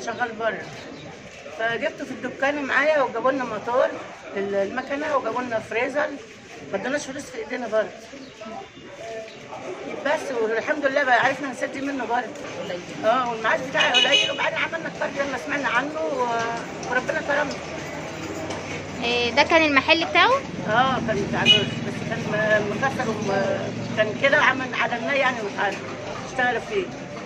شغال بره فجبته في الدكان معايا وجابوا لنا موتور المكنه وجابوا لنا فريزر ما ادوناش فلوس في ايدينا برضه بس والحمد لله بقى عرفنا نسد منه برضه اه والمعاش بتاعي قليل وبعدين عملنا الكارد لما سمعنا عنه و- وربنا كرمنا إيه، ده كان المحل بتاعه اه كان بتاع جوز بس كان م- مكسر وم- كان كده عمل عدمناه يعني وتعالى اشتغل فيه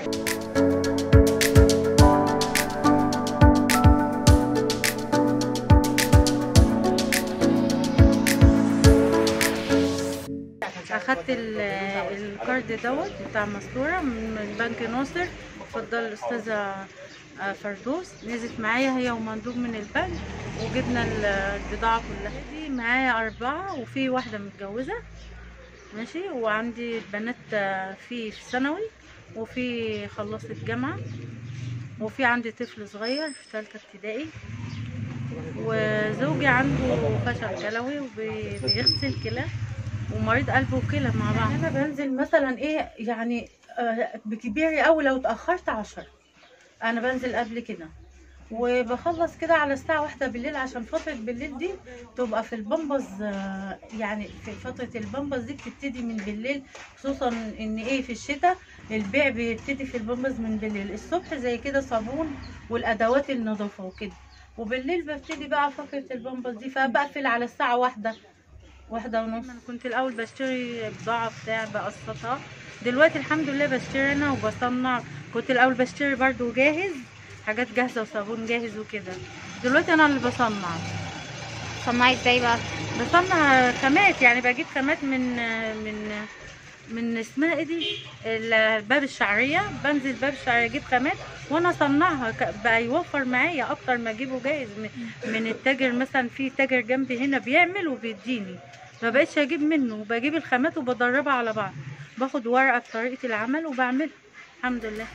اخدت ال- الكارد دوت بتاع مستوره من بنك ناصر اتفضل الاستاذه آه، فردوس نزلت معايا هي ومندوب من البنك وجبنا ال- البضاعه كلها دي معايا اربعه وفي واحده متجوزه ماشي وعندي بنات آه، في في ثانوي وفي خلصت جامعه وفي عندي طفل صغير في ثالثه ابتدائي وزوجي عنده فشل كلوي وبيغسل كلى ومريض قلب وكلى مع بعض انا بنزل مثلا ايه يعني آه، بكبيري قوي لو اتاخرت عشرة انا بنزل قبل كده وبخلص كده على الساعة واحدة بالليل عشان فترة بالليل دي تبقى في البامبز آه، يعني في فترة البامبز دي بتبتدي من بالليل خصوصا ان ايه في الشتاء البيع بيبتدي في البامبز من بالليل الصبح زي كده صابون والادوات النظافة وكده وبالليل ببتدي بقى فقرة البامبز دي فبقفل على الساعة واحدة واحدة ونص انا كنت الاول بشتري بضاعة بتاع بقسطها دلوقتي الحمد لله بشتري انا وبصنع كنت الاول بشتري برضو جاهز حاجات جاهزة وصابون جاهز وكده دلوقتي انا اللي بصنع صنعي ازاي بقى بصنع خامات يعني بجيب خامات من من من اسمها ايه دي ال- باب الشعريه بنزل باب الشعريه اجيب خامات وانا اصنعها ك- بقى يوفر معايا اكتر ما اجيبه جاهز من- من التاجر مثلا في تاجر جنبي هنا بيعمل وبيديني ما بقتش اجيب منه بجيب الخامات وبدربها على بعض باخد ورقه بطريقه العمل وبعملها الحمد لله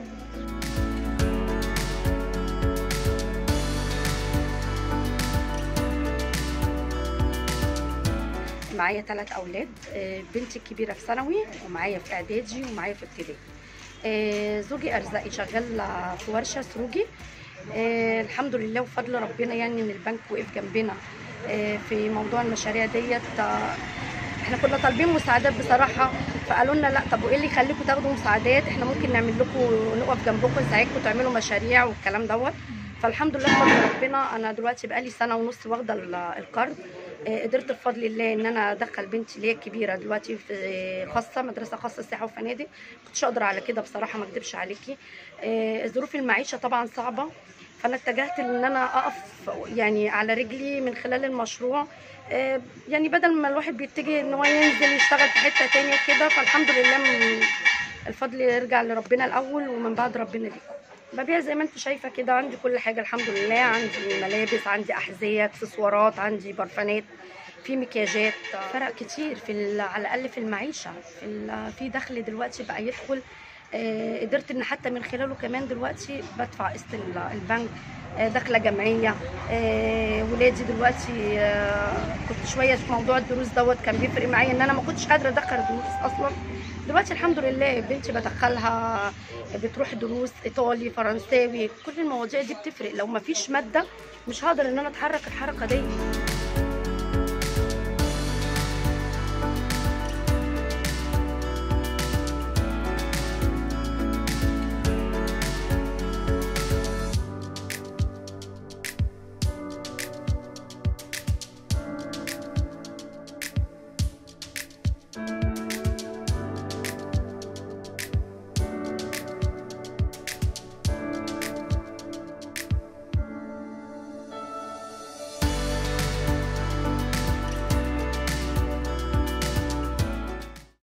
معايا ثلاث اولاد آه، بنتي الكبيره في ثانوي ومعايا في اعدادي ومعايا في ابتدائي آه، زوجي ارزاقي شغال في ورشه سروجي آه، الحمد لله وفضل ربنا يعني ان البنك وقف جنبنا آه، في موضوع المشاريع ديت آه، احنا كنا طالبين مساعدات بصراحه فقالوا لنا لا طب وايه اللي يخليكم تاخدوا مساعدات احنا ممكن نعمل لكم نقف جنبكم نساعدكم تعملوا مشاريع والكلام دوت فالحمد لله بفضل ربنا انا دلوقتي بقالي سنه ونص واخده ال- القرض آه، قدرت بفضل الله ان انا ادخل بنتي اللي هي الكبيره دلوقتي في خاصه مدرسه خاصه سياحه وفنادق كنتش اقدر على كده بصراحه ما اكدبش عليكي آه، ظروف المعيشه طبعا صعبه فانا اتجهت ان انا اقف يعني على رجلي من خلال المشروع آه، يعني بدل ما الواحد بيتجه ان هو ينزل يشتغل في حته تانية كده فالحمد لله من الفضل يرجع لربنا الاول ومن بعد ربنا ليكم ببيع زي ما انت شايفه كده عندي كل حاجه الحمد لله عندي ملابس عندي احذيه اكسسوارات عندي برفانات في مكياجات فرق كتير في ال- على الاقل في المعيشه في ال- في دخل دلوقتي بقى يدخل آه، قدرت ان حتى من خلاله كمان دلوقتي بدفع قسط ال- البنك آه، داخله جمعيه آه، ولادي دلوقتي آه، كنت شويه في موضوع الدروس دوت كان بيفرق معايا ان انا ما كنتش قادره ادخل دروس اصلا دلوقتي الحمد لله بنتي بدخلها بتروح دروس ايطالي فرنساوي كل المواضيع دي بتفرق لو ما فيش ماده مش هقدر ان انا اتحرك الحركه دي